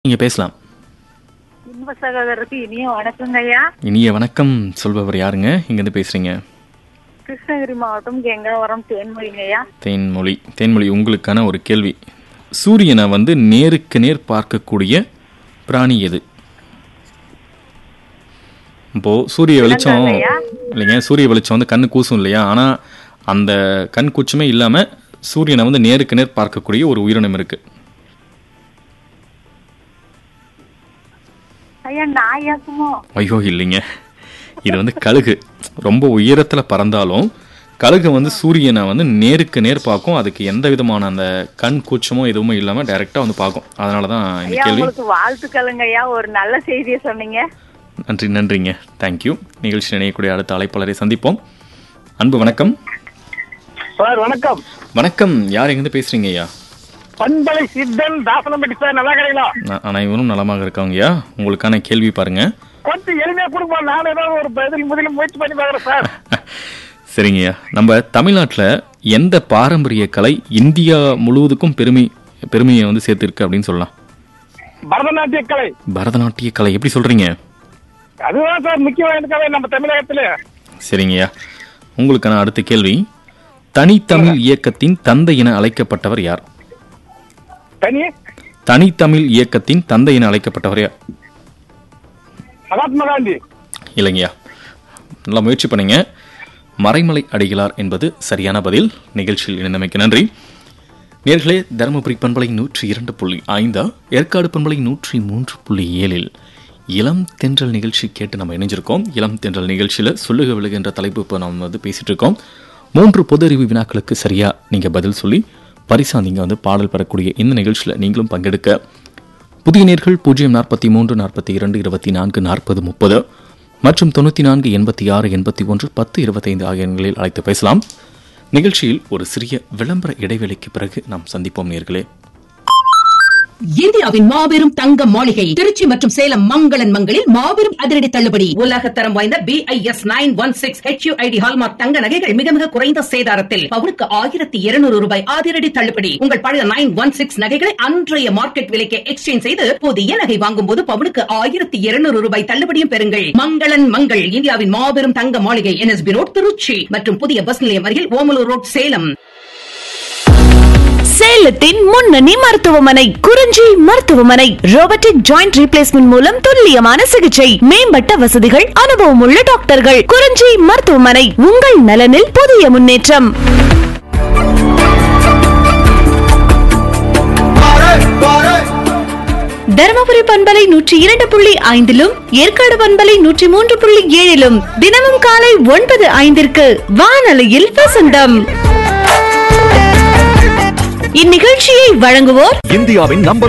நீங்க பேசலாம் இன்ப சகோதரருக்கு இனிய வணக்கங்க ஐயா இனிய வணக்கம் சொல்பவர் யாருங்க இங்கேருந்து பேசுறீங்க கிருஷ்ணகிரி மாவட்டம் கெங்காவரம் தேன்மொழிங்க ஐயா தேன்மொழி தேன்மொழி உங்களுக்கான ஒரு கேள்வி சூரியனை வந்து நேருக்கு நேர் பார்க்கக்கூடிய பிராணி எது இப்போ சூரிய வெளிச்சம் விலங்காங்கய்யா? இல்லைங்க சூரிய வெளிச்சம் வந்து கண்ணு கூசும் இல்லையா ஆனா அந்த கண் கூச்சமே இல்லாம சூரியனை வந்து நேருக்கு நேர் பார்க்கக்கூடிய ஒரு உயிரினம் இருக்கு ஐயா நாயாக்குமோ ஐயோ இல்லைங்க இது வந்து கழுகு ரொம்ப உயரத்துல பறந்தாலும் கழுகு வந்து சூரியனை வந்து நேருக்கு நேர் பார்க்கும் அதுக்கு எந்த விதமான அந்த கண் கூச்சமோ எதுவுமே இல்லாம டைரக்டா வந்து பார்க்கும் அதனால தான் இந்த ஐயா கேள்வி உங்களுக்கு வாழ்த்துக்களுங்க ஐயா ஒரு நல்ல செய்தியை சொன்னீங்க நன்றி நன்றிங்க தேங்க்யூ நிகழ்ச்சி நினையக்கூடிய அடுத்த அழைப்பாளரை சந்திப்போம் அன்பு வணக்கம் சார் வணக்கம் வணக்கம் யார் எங்கேருந்து பேசுறீங்க ஐயா பண்பலை சித்தன் தாசனம்பட்டி சார் நல்லா கிடைங்களா நான் அனைவரும் நலமாக இருக்காங்க ஐயா உங்களுக்கான கேள்வி பாருங்க கொஞ்சம் எளிமையா கொடுப்போம் நான் ஏதாவது ஒரு பதில் முதலில் முயற்சி பண்ணி பார்க்குறேன் சார் சரிங்கய்யா நம்ம தமிழ்நாட்டில் எந்த பாரம்பரிய கலை இந்தியா முழுவதுக்கும் பெருமை பெருமையை வந்து சேர்த்திருக்கு அப்படின்னு சொல்லலாம் பரதநாட்டிய கலை பரதநாட்டிய கலை எப்படி சொல்றீங்க அதுதான் சார் முக்கியமான கலை நம்ம தமிழகத்துல சரிங்கய்யா உங்களுக்கான அடுத்த கேள்வி தனித்தமிழ் இயக்கத்தின் தந்தை என அழைக்கப்பட்டவர் யார் தனி தனித்தமிழ் இயக்கத்தின் தந்தை என அழைக்கப்பட்டவர் யார் மகாத்மா காந்தி இல்லைங்கய்யா நல்லா முயற்சி பண்ணீங்க மறைமலை அடிகளார் என்பது சரியான பதில் நிகழ்ச்சியில் இணைந்தமைக்கு நன்றி நேர்களே தருமபுரி பண்பலை நூற்றி இரண்டு புள்ளி ஐந்தா ஏற்காடு பண்பலை நூற்றி மூன்று புள்ளி ஏழில் இளம் தென்றல் நிகழ்ச்சி கேட்டு நம்ம இணைஞ்சிருக்கோம் இளம் தென்றல் நிகழ்ச்சியில் சொல்லுக விழுக என்ற தலைப்பு இப்போ நம்ம வந்து பேசிட்டு இருக்கோம் மூன்று பொது அறிவு வினாக்களுக்கு சரியா நீங்க பதில் சொல்லி பரிசா நீங்க வந்து பாடல் பெறக்கூடிய இந்த நிகழ்ச்சியில் நீங்களும் பங்கெடுக்க புதிய நேர்கள் பூஜ்ஜியம் நாற்பத்தி மூன்று நாற்பத்தி இரண்டு இருபத்தி நான்கு நாற்பது முப்பது மற்றும் தொண்ணூற்றி நான்கு எண்பத்தி ஆறு எண்பத்தி ஒன்று பத்து இருபத்தைந்து ஆகிய எண்களில் அழைத்து பேசலாம் நிகழ்ச்சியில் ஒரு சிறிய விளம்பர இடைவேளைக்கு பிறகு நாம் சந்திப்போம் நேர்களே இந்தியாவின் மாபெரும் தங்க மாளிகை திருச்சி மற்றும் சேலம் மங்களன் மங்களில் மாபெரும் அதிரடி தள்ளுபடி உலகத்தரம் வாய்ந்த B I S nine one six HUID hallmark தங்க நகைகள் மிக மிக குறைந்த சேதாரத்தில் பவுனுக்கு ஆயிரத்தி இருநூறு ரூபாய் அதிரடி தள்ளுபடி உங்கள் பழைய நைன் ஒன் சிக்ஸ் நகைகளை அன்றைய மார்க்கெட் விலைக்கு எக்ஸ்சேஞ்ச் செய்து புதிய நகை வாங்கும் போது பவுனுக்கு ஆயிரத்தி இருநூறு ரூபாய் தள்ளுபடியும் பெறுங்கள் மங்களன் மங்கள் இந்தியாவின் மாபெரும் தங்க மாளிகை என்எஸ்பி ரோட் திருச்சி மற்றும் புதிய பஸ் நிலையம் அருகில் ஓமலூர் ரோட் சேலம் சேலத்தின் முன்னணி மருத்துவமனை குறிஞ்சி மருத்துவமனை ரோபோட்டிக் ஜாயிண்ட் ரீப்ளேஸ்மெண்ட் மூலம் துல்லியமான சிகிச்சை மேம்பட்ட வசதிகள் அனுபவம் உள்ள டாக்டர்கள் குறிஞ்சி மருத்துவமனை உங்கள் நலனில் புதிய முன்னேற்றம் தருமபுரி பண்பலை நூற்றி இரண்டு புள்ளி ஐந்திலும் ஏற்காடு பண்பலை நூற்றி மூன்று புள்ளி ஏழிலும் தினமும் காலை ஒன்பது ஐந்திற்கு வானொலியில் வசந்தம் இந்நிகழ்ச்சியை வழங்குவோர் இந்தியாவின் நம்பர்